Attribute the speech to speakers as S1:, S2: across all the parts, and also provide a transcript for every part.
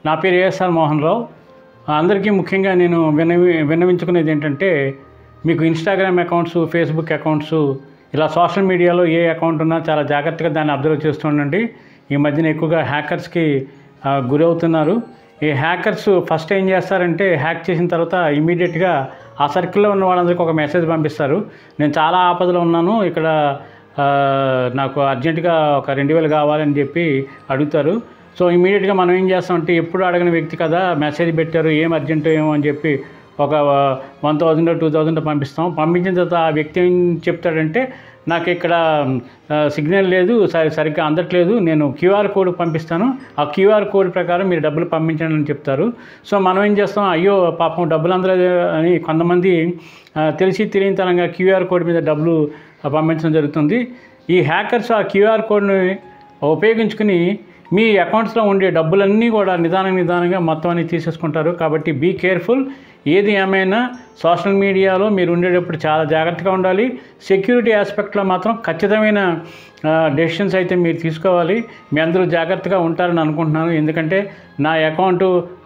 S1: నా పేరు ఏఎస్ఆర్ మోహన్ రావు అందరికీ ముఖ్యంగా నేను విన్నవి విన్నవించుకునేది ఏంటంటే మీకు ఇన్స్టాగ్రామ్ అకౌంట్స్ ఫేస్బుక్ అకౌంట్స్ ఇలా సోషల్ మీడియాలో ఏ అకౌంట్ ఉన్నా చాలా జాగ్రత్తగా దాన్ని అబ్జర్వ్ చేస్తుండండి ఈ మధ్యన ఎక్కువగా హ్యాకర్స్కి ఆ, గురవుతున్నారు ఈ హ్యాకర్స్ ఫస్ట్ ఏం చేస్తారంటే హ్యాక్ చేసిన తర్వాత ఇమీడియట్గా ఆ సర్కిల్లో ఉన్న వాళ్ళందరికీ ఒక మెసేజ్ పంపిస్తారు నేను చాలా ఆపదలో ఉన్నాను ఇక్కడ ఆ, నాకు అర్జెంటుగా ఒక రెండు వేలు కావాలని చెప్పి అడుగుతారు సో ఇమీడియట్గా మనం ఏం చేస్తామంటే ఎప్పుడు అడగని వ్యక్తి కదా మెసేజ్ పెట్టారు ఏం అర్జెంట్ ఏమో అని చెప్పి ఒక వన్ థౌజండ్ టూ థౌజండ్ పంపిస్తాం పంపించిన తర్వాత ఆ వ్యక్తి ఏం చెప్తాడంటే నాకు ఇక్కడ ఆ, సిగ్నల్ లేదు సరి సరిగ్గా అందట్లేదు నేను క్యూఆర్ కోడ్ పంపిస్తాను ఆ క్యూఆర్ కోడ్ ప్రకారం మీరు డబ్బులు పంపించండి అని చెప్తారు సో మనం ఏం చేస్తాం అయ్యో పాపం డబ్బులు అందలేదు అని కొంతమంది ఆ, తెలిసి తెలియనితనంగా క్యూఆర్ కోడ్ మీద డబ్బులు ఆ, పంపించడం జరుగుతుంది ఈ హ్యాకర్స్ ఆ క్యూఆర్ కోడ్ని ఉపయోగించుకుని మీ అకౌంట్స్లో ఉండే డబ్బులన్నీ కూడా నిదానం నిదానంగా మొత్తం అన్ని తీసేసుకుంటారు కాబట్టి బీ కేర్ఫుల్ ఏది ఏమైనా సోషల్ మీడియాలో మీరు ఉండేటప్పుడు చాలా జాగ్రత్తగా ఉండాలి సెక్యూరిటీ ఆస్పెక్ట్లో మాత్రం ఖచ్చితమైన డెసిషన్స్ అయితే మీరు తీసుకోవాలి మీ అందరూ జాగ్రత్తగా ఉంటారని అనుకుంటున్నాను ఎందుకంటే నా అకౌంట్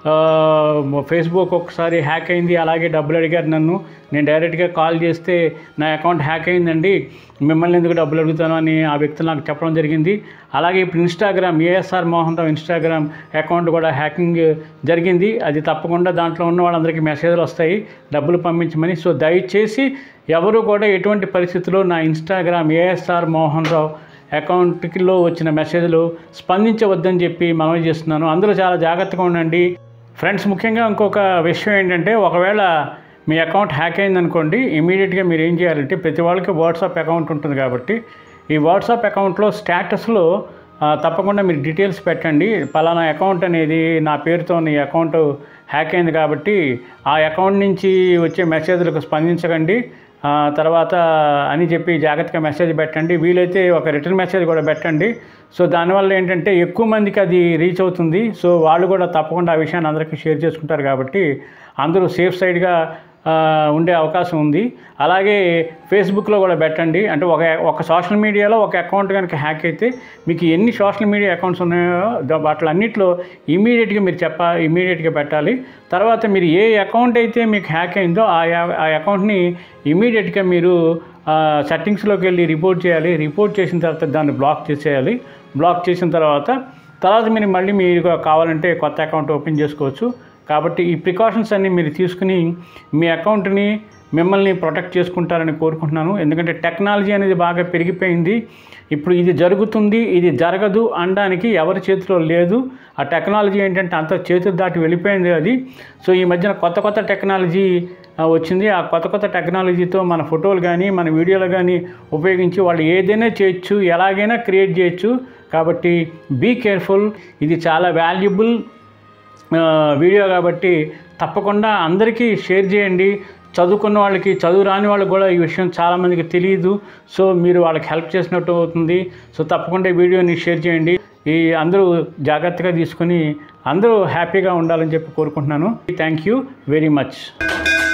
S1: ఫేస్బుక్ ఒకసారి హ్యాక్ అయింది అలాగే డబ్బులు అడిగారు నన్ను నేను డైరెక్ట్గా కాల్ చేస్తే నా అకౌంట్ హ్యాక్ అయిందండి మిమ్మల్ని ఎందుకు డబ్బులు అడుగుతాను అని ఆ వ్యక్తులు నాకు చెప్పడం జరిగింది అలాగే ఇప్పుడు Instagram ASR Mohan Rao Instagram account కూడా హ్యాకింగ్ జరిగింది అది తప్పకుండా దాంట్లో ఉన్న వాళ్ళందరికీ మెసేజ్లు వస్తాయి డబ్బులు పంపించమని సో దయచేసి ఎవరు కూడా ఎటువంటి పరిస్థితుల్లో నా ఇన్స్టాగ్రామ్ ఏఎస్ఆర్ మోహన్ రావు అకౌంట్లో వచ్చిన మెసేజ్లు స్పందించవద్దని చెప్పి మనవి చేస్తున్నాను అందరూ చాలా జాగ్రత్తగా ఉండండి ఫ్రెండ్స్ ముఖ్యంగా ఇంకొక విషయం ఏంటంటే ఒకవేళ మీ అకౌంట్ హ్యాక్ అయిందనుకోండి ఇమీడియట్గా మీరు ఏం చేయాలంటే ప్రతి వాళ్ళకి వాట్సాప్ అకౌంట్ ఉంటుంది కాబట్టి ఈ వాట్సాప్ అకౌంట్లో స్టేటస్లో ఆ, తప్పకుండా మీరు డీటెయిల్స్ పెట్టండి పలానా అకౌంట్ అనేది నా పేరుతో ఈ అకౌంట్ హ్యాక్ అయింది కాబట్టి ఆ అకౌంట్ నుంచి వచ్చే మెసేజ్లకు స్పందించకండి ఆ, తర్వాత అని చెప్పి జాగ్రత్తగా మెసేజ్ పెట్టండి వీలైతే ఒక రిటర్న్ మెసేజ్ కూడా పెట్టండి సో దానివల్ల ఏంటంటే ఎక్కువ మందికి అది రీచ్ అవుతుంది సో వాళ్ళు కూడా తప్పకుండా ఆ విషయాన్ని అందరికీ షేర్ చేసుకుంటారు కాబట్టి అందరూ సేఫ్ సైడ్గా ఆ, ఉండే అవకాశం ఉంది అలాగే ఫేస్బుక్లో కూడా పెట్టండి అంటే ఒక ఒక సోషల్ మీడియాలో ఒక అకౌంట్ కనుక హ్యాక్ అయితే మీకు ఎన్ని సోషల్ మీడియా అకౌంట్స్ ఉన్నాయో ద- వాటిలన్నింటిలో ఇమీడియట్గా మీరు చెప్ప ఇమీడియట్గా పెట్టాలి తర్వాత మీరు ఏ అకౌంట్ అయితే మీకు హ్యాక్ అయిందో ఆ యా- ఆ అకౌంట్ని ఇమీడియట్గా మీరు సెట్టింగ్స్లోకి వెళ్ళి రిపోర్ట్ చేయాలి రిపోర్ట్ చేసిన తర్వాత దాన్ని బ్లాక్ చేసేయాలి బ్లాక్ చేసిన తర్వాత తర్వాత మీరు మళ్ళీ మీరు కావాలంటే కొత్త అకౌంట్ ఓపెన్ చేసుకోవచ్చు కాబట్టి ఈ ప్రికాషన్స్ అన్నీ మీరు తీసుకుని మీ అకౌంట్ని మిమ్మల్ని ప్రొటెక్ట్ చేసుకుంటారని కోరుకుంటున్నాను ఎందుకంటే టెక్నాలజీ అనేది బాగా పెరిగిపోయింది ఇప్పుడు ఇది జరుగుతుంది ఇది జరగదు అనడానికి ఎవరి చేతిలో లేదు ఆ టెక్నాలజీ ఏంటంటే అంత చేతులు దాటి వెళ్ళిపోయింది అది సో ఈ మధ్యన కొత్త కొత్త టెక్నాలజీ ఆ, వచ్చింది ఆ కొత్త కొత్త టెక్నాలజీతో మన ఫోటోలు కానీ మన వీడియోలు కానీ ఉపయోగించి వాళ్ళు ఏదైనా చేయొచ్చు ఎలాగైనా క్రియేట్ చేయొచ్చు కాబట్టి బీ కేర్ఫుల్ ఇది చాలా వాల్యుబుల్ ఆ, వీడియో కాబట్టి తప్పకుండా అందరికీ షేర్ చేయండి చదువుకున్న వాళ్ళకి చదువు రాని వాళ్ళకి కూడా ఈ విషయం చాలామందికి తెలియదు సో మీరు వాళ్ళకి హెల్ప్ చేసినట్టు అవుతుంది సో తప్పకుండా ఈ వీడియోని షేర్ చేయండి ఈ అందరూ జాగ్రత్తగా తీసుకుని అందరూ హ్యాపీగా ఉండాలని చెప్పి కోరుకుంటున్నాను థ్యాంక్ యూ వెరీ మచ్